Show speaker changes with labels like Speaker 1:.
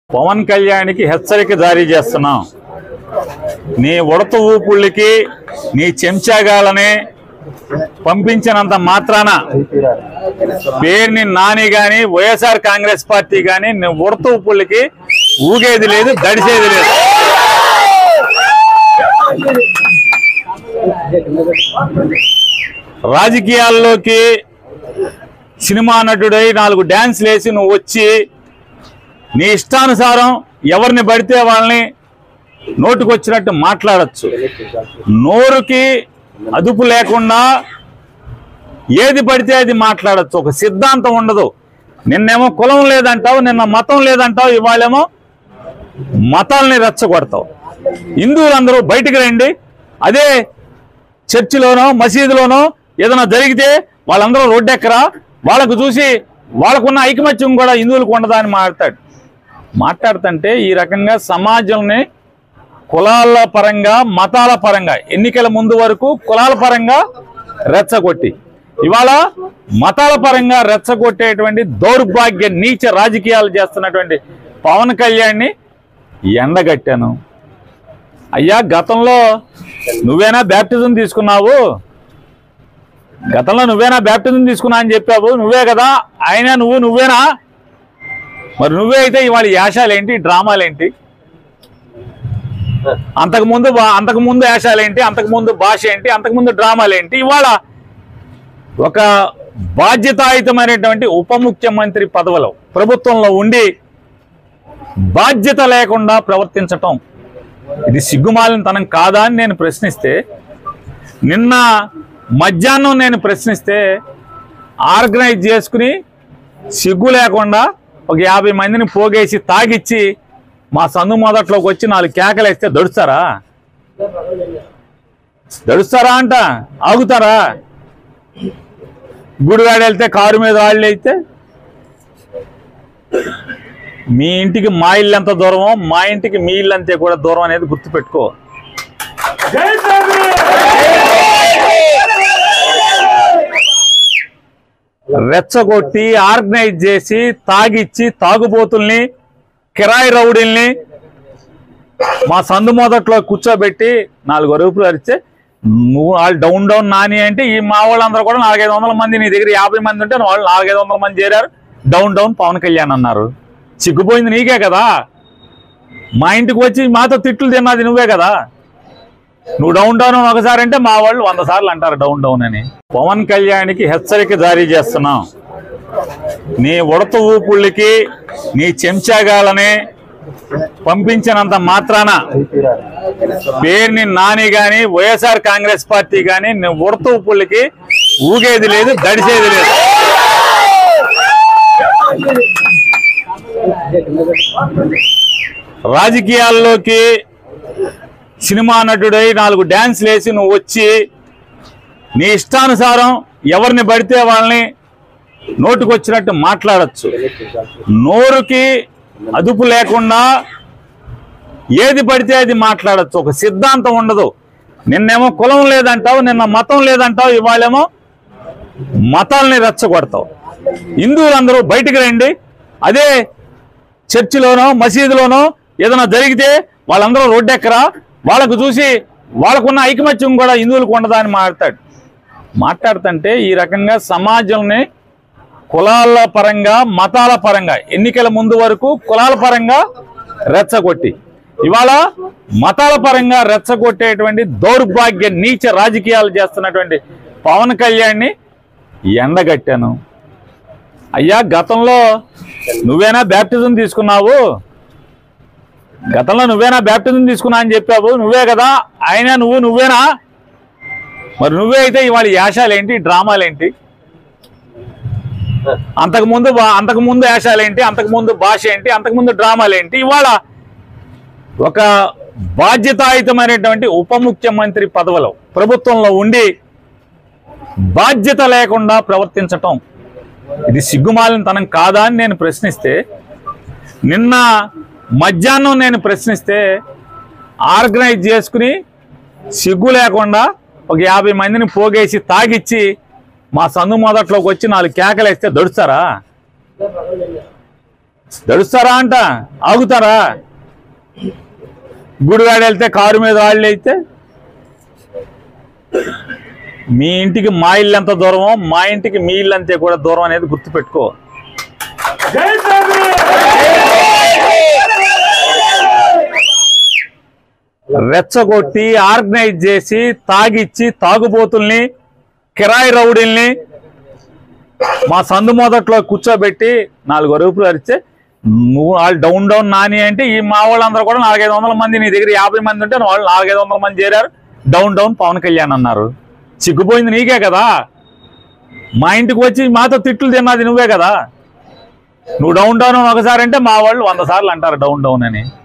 Speaker 1: పవన్ కళ్యాణ్కి హెచ్చరిక జారీ చేస్తున్నాం నీ ఉడత ఊపుళ్ళకి నీ చెంచాగాలని పంపించినంత మాత్రాన పేరుని నాని గాని వైఎస్ఆర్ కాంగ్రెస్ పార్టీ గాని నీ ఉడత ఊపుళ్ళకి ఊగేది లేదు దడిసేది లేదు రాజకీయాల్లోకి సినిమా నటుడై నాలుగు డ్యాన్స్లు వేసి నువ్వు వచ్చి నీ ఇష్టానుసారం ఎవరిని పడితే వాళ్ళని నోటుకొచ్చినట్టు మాట్లాడచ్చు నోరుకి అదుపు లేకుండా ఏది పడితే అది మాట్లాడచ్చు ఒక సిద్ధాంతం ఉండదు నిన్నేమో కులం లేదంటావు నిన్న మతం లేదంటావు ఇవాళేమో మతాల్ని రెచ్చగొడతావు హిందువులందరూ బయటికి రండి అదే చర్చిలోనో మసీదులోనో ఏదైనా జరిగితే వాళ్ళందరూ రోడ్డెక్కరా వాళ్ళకు చూసి వాళ్ళకున్న ఐకమత్యం కూడా హిందువులకు ఉండదా అని మాట్లాడతాడు మాట్లాడుతుంటే ఈ రకంగా సమాజంని కులాల పరంగా మతాల పరంగా ఎన్నికల ముందు వరకు కులాల పరంగా రెచ్చగొట్టి ఇవాళ మతాల పరంగా రెచ్చగొట్టేటువంటి దౌర్భాగ్య నీచ రాజకీయాలు చేస్తున్నటువంటి పవన్ కళ్యాణ్ని ఎండగట్టాను అయ్యా గతంలో నువ్వేనా బ్యాప్టిజం తీసుకున్నావు గతంలో నువ్వేనా బ్యాప్టిజం తీసుకున్నా అని చెప్పావు నువ్వే కదా ఆయన నువ్వు నువ్వేనా మరి నువ్వే అయితే ఇవాళ యాషాలేంటి డ్రామాలేంటి అంతకుముందు బా- అంతకుముందు యాషాలేంటి అంతకుముందు భాష ఏంటి అంతకుముందు డ్రామాలేంటి ఇవాళ ఒక బాధ్యతాయుతమైనటువంటి ఉప ముఖ్యమంత్రి పదవిలో ప్రభుత్వంలో ఉండి బాధ్యత లేకుండా ప్రవర్తించటం ఇది సిగ్గుమాలినతనం కాదా అని నేను ప్రశ్నిస్తే నిన్న మధ్యాహ్నం నేను ప్రశ్నిస్తే ఆర్గనైజ్ చేసుకుని సిగ్గు లేకుండా ఒక యాభై మందిని పోగేసి తాగిచ్చి మా సందు మొదట్లోకి వచ్చి నాలుగు కేకలేస్తే దడుస్తారా దడుస్తారా అంట ఆగుతారా గుడివాడ వెళ్తే కారు మీద వాళ్ళు అయితే మీ ఇంటికి మా ఇల్లు ఎంత దూరమో మా ఇంటికి మీ ఇల్లు అంతే కూడా దూరం అనేది గుర్తుపెట్టుకో రెచ్చగొట్టి ఆర్గనైజ్ చేసి తాగిచ్చి తాగుబోతుల్ని కిరాయి రౌడీల్ని మా సందు మొదట్లో కూర్చోబెట్టి నాలుగు అరుపులు అరిస్తే నువ్వు వాళ్ళు డౌన్ డౌన్ నాని అంటే ఈ మా వాళ్ళందరూ కూడా నాలుగైదు వందల మంది నీ దగ్గర యాభై మంది ఉంటే వాళ్ళు నాలుగైదు వందల మంది చేరారు డౌన్ డౌన్ పవన్ కళ్యాణ్ అన్నారు సిగ్గుపోయింది నీకే కదా మా ఇంటికి వచ్చి మాతో తిట్లు తిన్నది నువ్వే కదా నువ్వు డౌన్ డౌన్ అని ఒకసారి అంటే మా వాళ్ళు వంద సార్లు అంటారు డౌన్ డౌన్ అని పవన్ కళ్యాణ్కి హెచ్చరిక జారీ చేస్తున్నాం నీ ఉడత ఊపుళ్ళకి నీ చెంచాగాలని పంపించినంత మాత్రాన పేరుని నాని గాని వైఎస్ఆర్ కాంగ్రెస్ పార్టీ గాని నీ ఉడత ఊపుళ్ళకి ఊగేది లేదు దడిసేది లేదు రాజకీయాల్లోకి సినిమా నటుడై నాలుగు డ్యాన్స్లు వేసి నువ్వు వచ్చి నీ ఇష్టానుసారం ఎవరిని పడితే వాళ్ళని నోటుకొచ్చినట్టు మాట్లాడచ్చు నోరుకి అదుపు లేకుండా ఏది పడితే అది మాట్లాడచ్చు ఒక సిద్ధాంతం ఉండదు నిన్నేమో కులం లేదంటావు నిన్న మతం లేదంటావు ఇవాళేమో మతాల్ని రెచ్చగొడతావు హిందువులందరూ బయటికి రండి అదే చర్చిలోనో మసీదులోనో ఏదైనా జరిగితే వాళ్ళందరూ రోడ్డెక్కరా వాళ్ళకు చూసి వాళ్ళకున్న ఐకమత్యం కూడా హిందువులకు ఉండదా అని మాట్లాడతాడు మాట్లాడుతుంటే ఈ రకంగా సమాజంని కులాల పరంగా మతాల పరంగా ఎన్నికల ముందు వరకు కులాల పరంగా రెచ్చగొట్టి ఇవాళ మతాల పరంగా రెచ్చగొట్టేటువంటి దౌర్భాగ్య నీచ రాజకీయాలు చేస్తున్నటువంటి పవన్ కళ్యాణ్ని ఎండగట్టాను అయ్యా గతంలో నువ్వేనా బ్యాప్టిజం తీసుకున్నావు గతంలో నువ్వేనా బ్యాప్టిజం తీసుకున్నా అని చెప్పావు నువ్వే కదా ఆయన నువ్వు నువ్వేనా మరి నువ్వే అయితే ఇవాళ యాషాలేంటి డ్రామాలేంటి అంతకుముందు బా- అంతకుముందు యాషాలేంటి అంతకుముందు భాష ఏంటి అంతకుముందు డ్రామాలేంటి ఇవాళ ఒక బాధ్యతాయుతమైనటువంటి ఉప ముఖ్యమంత్రి పదవిలో ప్రభుత్వంలో ఉండి బాధ్యత లేకుండా ప్రవర్తించటం ఇది సిగ్గుమాలినతనం కాదా అని నేను ప్రశ్నిస్తే నిన్న మధ్యాహ్నం నేను ప్రశ్నిస్తే ఆర్గనైజ్ చేసుకుని సిగ్గు లేకుండా ఒక యాభై మందిని పోగేసి తాగిచ్చి మా సందు మొదట్లోకి వచ్చి నాలుగు కేకలేస్తే దడుస్తారా దడుస్తారా అంట ఆగుతారా గుడివాడ వెళ్తే కారు మీద వాళ్ళు అయితే మీ ఇంటికి మా ఇల్లు ఎంత దూరమో మా ఇంటికి మీ ఇల్లు అంతే కూడా దూరం అనేది గుర్తుపెట్టుకో రెచ్చగొట్టి ఆర్గనైజ్ చేసి తాగిచ్చి తాగుబోతుల్ని కిరాయి రౌడీల్ని మా సందు మొదట్లో కూర్చోబెట్టి నాలుగు అరుపులు అరిస్తే నువ్వు వాళ్ళు డౌన్ డౌన్ నాని అంటే ఈ మా వాళ్ళందరూ కూడా నాలుగైదు వందల మంది నీ దగ్గర యాభై మంది ఉంటే వాళ్ళు నాలుగైదు వందల మంది చేరారు డౌన్ డౌన్ పవన్ కళ్యాణ్ అన్నారు చిక్కుపోయింది నీకే కదా మా ఇంటికి వచ్చి మాతో తిట్లు తిన్నది నువ్వే కదా నువ్వు డౌన్ డౌన్ అని ఒకసారి అంటే మా వాళ్ళు వంద సార్లు అంటారు డౌన్ డౌన్ అని